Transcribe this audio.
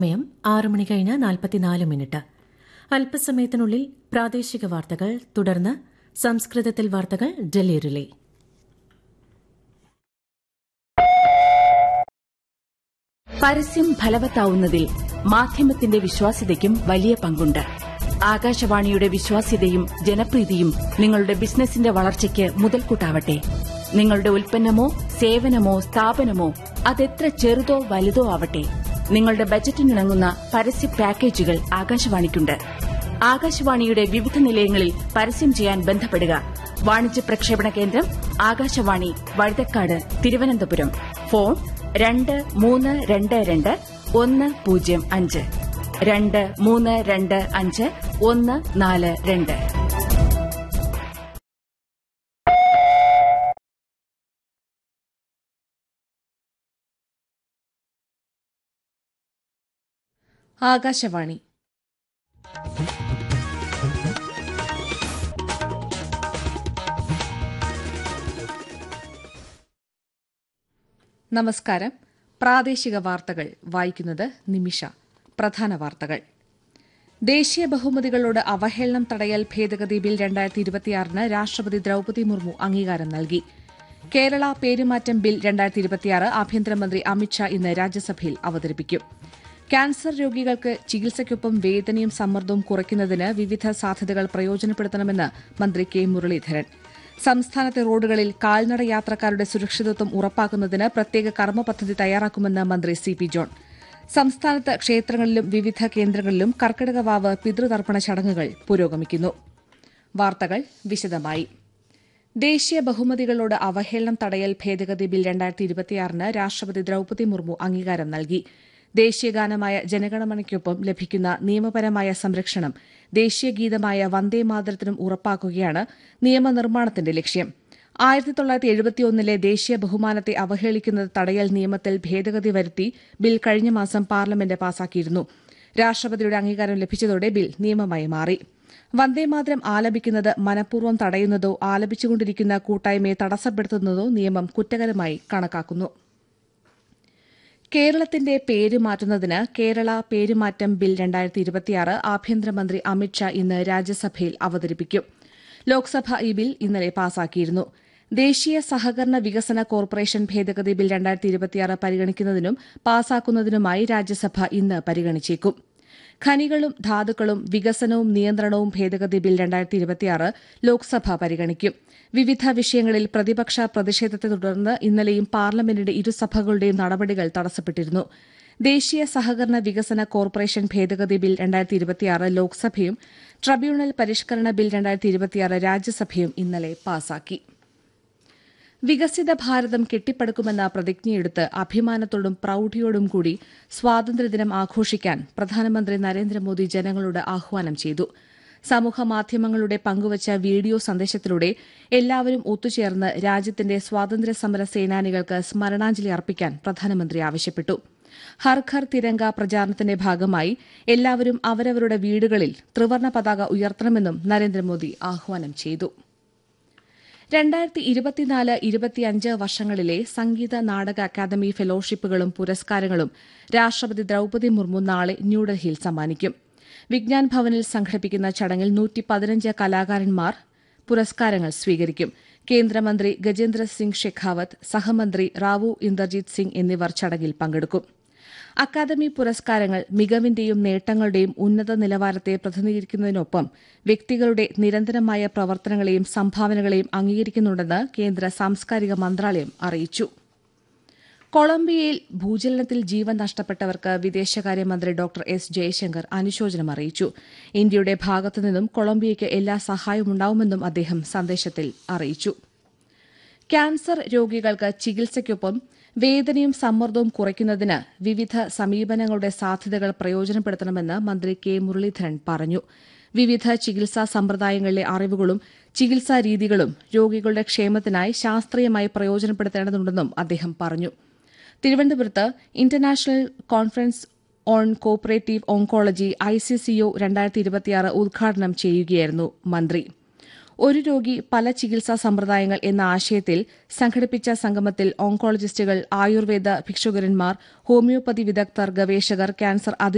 സമയം ആറ് മണി കഴിഞ്ഞ് നാൽപ്പത്തിനാല് മിനിറ്റ് അല്പസമയത്തിനുള്ളിൽ പ്രാദേശിക വാർത്തകൾ തുടർന്ന് സംസ്കൃതത്തിൽ വാർത്തകൾ ഡൽഹി റിലേ പരസ്യം ഫലവത്താവുന്നതിൽ മാധ്യമത്തിന്റെ വിശ്വാസ്യതയ്ക്കും വലിയ പങ്കുണ്ട് ആകാശവാണിയുടെ വിശ്വാസ്യതയും ജനപ്രീതിയും നിങ്ങളുടെ ബിസിനസിന്റെ വളർച്ചയ്ക്ക് മുതൽക്കൂട്ടാവട്ടെ നിങ്ങളുടെ ഉൽപ്പന്നമോ സേവനമോ സ്ഥാപനമോ അതെത്ര ചെറുതോ വലുതോ ആവട്ടെ നിങ്ങളുടെ ബജറ്റിനിണങ്ങുന്ന പരസ്യ പാക്കേജുകൾ ആകാശവാണിക്കുണ്ട് ആകാശവാണിയുടെ വിവിധ നിലയങ്ങളിൽ പരസ്യം ചെയ്യാൻ ബന്ധപ്പെടുക വാണിജ്യ പ്രക്ഷേപണ കേന്ദ്രം ആകാശവാണി വഴുതക്കാട് തിരുവനന്തപുരം ഫോൺ രണ്ട് മൂന്ന് രണ്ട് രണ്ട് ഒന്ന് പൂജ്യം അഞ്ച് രണ്ട് മൂന്ന് രണ്ട് അഞ്ച് ഒന്ന് നാല് രണ്ട് ആകാശവാണി നമസ്കാരം പ്രാദേശിക വാർത്തകൾ വായിക്കുന്നത് നിമിഷ പ്രധാന വാർത്തകൾ ദേശീയ ബഹുമതികളോട് അവഹേളനം തടയൽ ഭേദഗതി ബിൽ രണ്ടായിരത്തി ഇരുപത്തിയാറിന് രാഷ്ട്രപതി ദ്രൌപദി മുർമു അംഗീകാരം നൽകി കേരള പേരുമാറ്റം ബിൽ രണ്ടായിരത്തി ഇരുപത്തിയാറ് ആഭ്യന്തരമന്ത്രി അമിത്ഷാ ഇന്ന് രാജ്യസഭയിൽ അവതരിപ്പിക്കും ക്യാൻസർ രോഗികൾക്ക് ചികിത്സയ്ക്കൊപ്പം വേദനയും സമ്മർദ്ദവും കുറയ്ക്കുന്നതിന് വിവിധ സാധ്യതകൾ പ്രയോജനപ്പെടുത്തണമെന്ന് മന്ത്രി കെ മുരളീധരൻ സംസ്ഥാനത്തെ റോഡുകളിൽ കാൽനട യാത്രക്കാരുടെ സുരക്ഷിതത്വം ഉറപ്പാക്കുന്നതിന് പ്രത്യേക കർമ്മ പദ്ധതി തയ്യാറാക്കുമെന്ന് മന്ത്രി സി പി ജോൺ സംസ്ഥാനത്ത് ക്ഷേത്രങ്ങളിലും വിവിധ കേന്ദ്രങ്ങളിലും കർക്കിടക വാവ് പിതൃതർപ്പണ ചടങ്ങുകൾ പുരോഗമിക്കുന്നു വാർത്തകൾ വിശദമായി ദേശീയ ബഹുമതികളോട് അവഹേളനം തടയൽ ഭേദഗതി ബിൽ രണ്ടായിരത്തി ഇരുപത്തിയാറിന് രാഷ്ട്രപതി ദ്രൌപദി മുർമു അംഗീകാരം നൽകി ദേശീയഗാനമായ ജനഗണമനയ്ക്കൊപ്പം ലഭിക്കുന്ന നിയമപരമായ സംരക്ഷണം ദേശീയ ഗീതമായ വന്ദേമാതരത്തിനും ഉറപ്പാക്കുകയാണ് നിയമനിർമ്മാണത്തിന്റെ ലക്ഷ്യം ആയിരത്തി തൊള്ളായിരത്തി എഴുപത്തിയൊന്നിലെ ദേശീയ ബഹുമാനത്തെ അവഹേളിക്കുന്നത് തടയൽ നിയമത്തിൽ ഭേദഗതി വരുത്തി ബിൽ കഴിഞ്ഞ മാസം പാർലമെന്റ് പാസാക്കിയിരുന്നു രാഷ്ട്രപതിയുടെ അംഗീകാരം ലഭിച്ചതോടെ ബിൽ നിയമമായി മാറി വന്ദേമാതരം ആലപിക്കുന്നത് മനഃപൂർവ്വം തടയുന്നതോ ആലപിച്ചുകൊണ്ടിരിക്കുന്ന കൂട്ടായ്മയെ തടസ്സപ്പെടുത്തുന്നതോ നിയമം കുറ്റകരമായി കണക്കാക്കുന്നു കേരളത്തിന്റെ പേര് മാറ്റുന്നതിന് കേരള പേരുമാറ്റം ബിൽ രണ്ടായിരത്തി ഇരുപത്തിയാറ് ആഭ്യന്തരമന്ത്രി അമിത്ഷാ ഇന്ന് രാജ്യസഭയിൽ അവതരിപ്പിക്കും ലോക്സഭ ഈ ബിൽ ഇന്നലെ പാസാക്കിയിരുന്നു ദേശീയ സഹകരണ വികസന കോർപ്പറേഷൻ ഭേദഗതി ബിൽ രണ്ടായിരത്തി ഇരുപത്തിയാറ് പരിഗണിക്കുന്നതിനും പാസാക്കുന്നതിനുമായി രാജ്യസഭ ഇന്ന് പരിഗണിച്ചേക്കും ഖനികളും ധാതുക്കളും വികസനവും നിയന്ത്രണവും ഭേദഗതി ബിൽ രണ്ടായിരത്തി ഇരുപത്തിയാറ് ലോക്സഭ പരിഗണിക്കും വിവിധ വിഷയങ്ങളിൽ പ്രതിപക്ഷ പ്രതിഷേധത്തെ തുടർന്ന് ഇന്നലെയും പാർലമെന്റിന്റെ ഇരുസഭകളുടെയും നടപടികൾ തടസ്സപ്പെട്ടിരുന്നു ദേശീയ സഹകരണ വികസന കോർപ്പറേഷൻ ഭേദഗതി ബിൽ രണ്ടായിരത്തി ഇരുപത്തിയാറ് ലോക്സഭയും ട്രibunal പരിഷ്കരണ ബിൽ രണ്ടായിരത്തി ഇരുപത്തിയാറ് രാജ്യസഭയും ഇന്നലെ പാസാക്കി വികസിത ഭാരതം കെട്ടിപ്പടുക്കുമെന്ന പ്രതിജ്ഞയെടുത്ത് അഭിമാനത്തോടും പ്രൌഢിയോടും കൂടി സ്വാതന്ത്ര്യദിനം ആഘോഷിക്കാൻ പ്രധാനമന്ത്രി നരേന്ദ്രമോദി ജനങ്ങളോട് ആഹ്വാനം ചെയ്തു സമൂഹമാധ്യമങ്ങളുടെ പങ്കുവച്ച വീഡിയോ സന്ദേശത്തിലൂടെ എല്ലാവരും ഒത്തുചേർന്ന് രാജ്യത്തിന്റെ സ്വാതന്ത്ര്യ സമര സേനാനികൾക്ക് സ്മരണാഞ്ജലി അർപ്പിക്കാൻ പ്രധാനമന്ത്രി ആവശ്യപ്പെട്ടു ഹർ ഘർ തിരങ്ക പ്രചാരണത്തിന്റെ ഭാഗമായി എല്ലാവരും അവരവരുടെ വീടുകളിൽ ത്രിവർണ പതാക ഉയർത്തണമെന്നും നരേന്ദ്രമോദി ആഹ്വാനം ചെയ്തു രണ്ടായിരത്തി ഇരുപത്തിനാല് ഇരുപത്തിയഞ്ച് വർഷങ്ങളിലെ സംഗീത നാടക അക്കാദമി ഫെലോഷിപ്പുകളും പുരസ്കാരങ്ങളും രാഷ്ട്രപതി ദ്രൌപദി മുർമു നാളെ ന്യൂഡൽഹിയിൽ സമ്മാനിക്കും വിജ്ഞാൻ ഭവനിൽ സംഘടിപ്പിക്കുന്ന ചടങ്ങിൽ നൂറ്റി പതിനഞ്ച് കലാകാരന്മാർ പുരസ്കാരങ്ങൾ സ്വീകരിക്കും കേന്ദ്രമന്ത്രി ഗജേന്ദ്ര സിംഗ് ഷെഖാവത്ത് സഹമന്ത്രി റാവു ഇന്ദർജിത് സിംഗ് എന്നിവർ ചടങ്ങിൽ പങ്കെടുക്കും അക്കാദമി പുരസ്കാരങ്ങൾ മികവിന്റെയും നേട്ടങ്ങളുടെയും ഉന്നത നിലവാരത്തെ പ്രതിനിധീകരിക്കുന്നതിനൊപ്പം വ്യക്തികളുടെ നിരന്തരമായ പ്രവർത്തനങ്ങളെയും സംഭാവനകളെയും അംഗീകരിക്കുന്നുണ്ടെന്ന് കേന്ദ്ര സാംസ്കാരിക മന്ത്രാലയം അറിയിച്ചു കൊളംബിയയിൽ ഭൂചലനത്തിൽ ജീവൻ നഷ്ടപ്പെട്ടവർക്ക് വിദേശകാര്യമന്ത്രി ഡോക്ടർ എസ് ജയശങ്കർ അനുശോചനം അറിയിച്ചു ഇന്ത്യയുടെ ഭാഗത്തുനിന്നും കൊളംബിയയ്ക്ക് എല്ലാ സഹായവുമുണ്ടാവുമെന്നും അദ്ദേഹം സന്ദേശത്തിൽ അറിയിച്ചു ക്യാൻസർ രോഗികൾക്ക് ചികിത്സയ്ക്കൊപ്പം വേദനയും സമ്മർദ്ദവും കുറയ്ക്കുന്നതിന് വിവിധ സമീപനങ്ങളുടെ സാധ്യതകൾ പ്രയോജനപ്പെടുത്തണമെന്ന് മന്ത്രി കെ മുരളീധരൻ പറഞ്ഞു വിവിധ ചികിത്സാ സമ്പ്രദായങ്ങളിലെ അറിവുകളും ചികിത്സാ രീതികളും രോഗികളുടെ ക്ഷേമത്തിനായി ശാസ്ത്രീയമായി പ്രയോജനപ്പെടുത്തേണ്ടതുണ്ടെന്നും അദ്ദേഹം പറഞ്ഞു തിരുവനന്തപുരത്ത് international conference on cooperative oncology ICCO രണ്ടായിരത്തി ഇരുപത്തിയാറ് ഉദ്ഘാടനം ചെയ്യുകയായിരുന്നു മന്ത്രി ഒരു രോഗി പല ചികിത്സാ സമ്പ്രദായങ്ങൾ എന്ന ആശയത്തിൽ സംഘടിപ്പിച്ച സംഗമത്തിൽ ഓങ്കോളജിസ്റ്റുകൾ ആയുർവേദ ഭിക്ഷുകരന്മാർ ഹോമിയോപ്പതി വിദഗ്ധർ ഗവേഷകർ ക്യാൻസർ